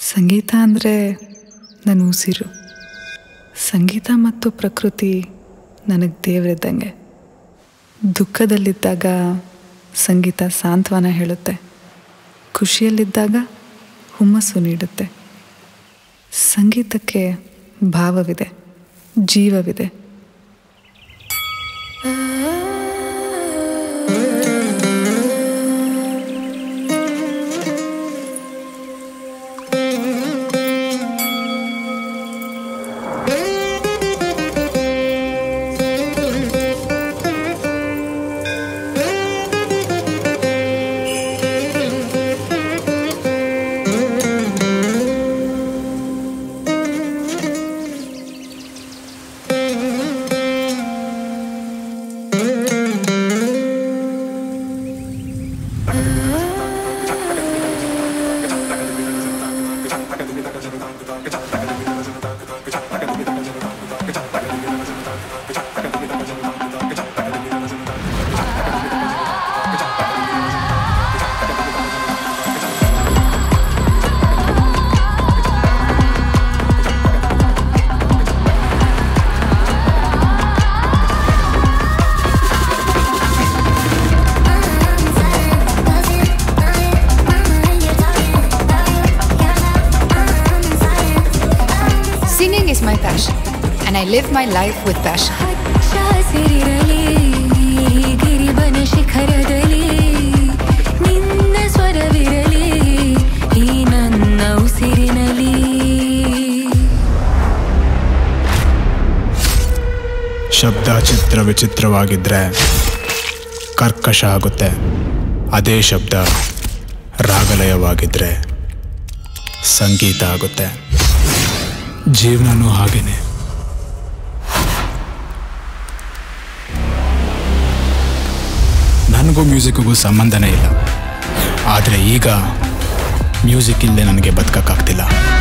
ಸಂಗೀತ ಅಂದರೆ ನನ್ನ ಉಸಿರು ಸಂಗೀತ ಮತ್ತು ಪ್ರಕೃತಿ ನನಗೆ ದೇವರಿದ್ದಂಗೆ ದುಃಖದಲ್ಲಿದ್ದಾಗ ಸಂಗೀತ ಸಾಂತ್ವನ ಹೇಳುತ್ತೆ ಖುಷಿಯಲ್ಲಿದ್ದಾಗ ಹುಮ್ಮಸ್ಸು ನೀಡುತ್ತೆ ಸಂಗೀತಕ್ಕೆ ಭಾವವಿದೆ ಜೀವವಿದೆ Singing is my passion, and I live my life with passion. ಹಚ್ಚಾಸಿರಿರಲಿ ಗಿರಿಬನ ಶಿಖರದಲ್ಲಿ ನಿನ್ನ ಸ್ವರವಿರಲಿ ಈ ನನ್ನ ಉಸಿರಿನಲಿ ಶಬ್ದ ಚಿತ್ರ ವಿಚಿತ್ರವಾಗಿದ್ದರೆ ಕರ್ಕಶ ಆಗುತ್ತೆ ಅದೇ ಶಬ್ದ ರಾಗಲಯವಾಗಿದ್ದರೆ ಸಂಗೀತ ಆಗುತ್ತೆ ಜೀವನನೂ ಹಾಗೇನೆ ನನಗೂ ಮ್ಯೂಸಿಕ್ಗೂ ಸಂಬಂಧನೇ ಇಲ್ಲ ಆದರೆ ಈಗ ಮ್ಯೂಸಿಕ್ ಇಲ್ಲದೆ ನನಗೆ ಬದುಕಕ್ಕಾಗ್ತಿಲ್ಲ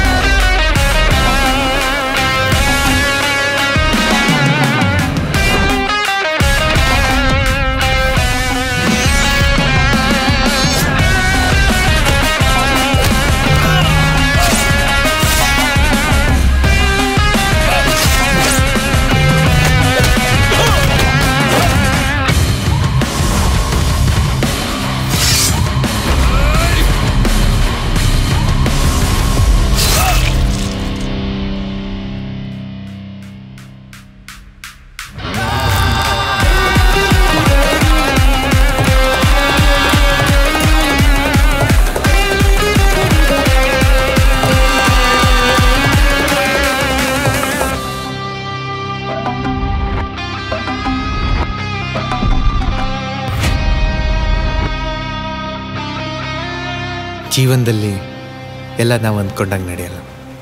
ಜೀವನದಲ್ಲಿ ಎಲ್ಲ ನಾವು ಅಂದ್ಕೊಂಡಂಗೆ ನಡೆಯಲ್ಲ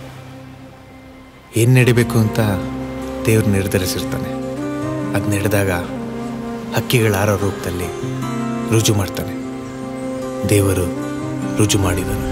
ಏನು ನಡಿಬೇಕು ಅಂತ ದೇವ್ರು ನಿರ್ಧರಿಸಿರ್ತಾನೆ ಅದು ನಡೆದಾಗ ಹಕ್ಕಿಗಳ ಆರೋ ರೂಪದಲ್ಲಿ ರುಜು ಮಾಡ್ತಾನೆ ದೇವರು ರುಜು ಮಾಡಿದನು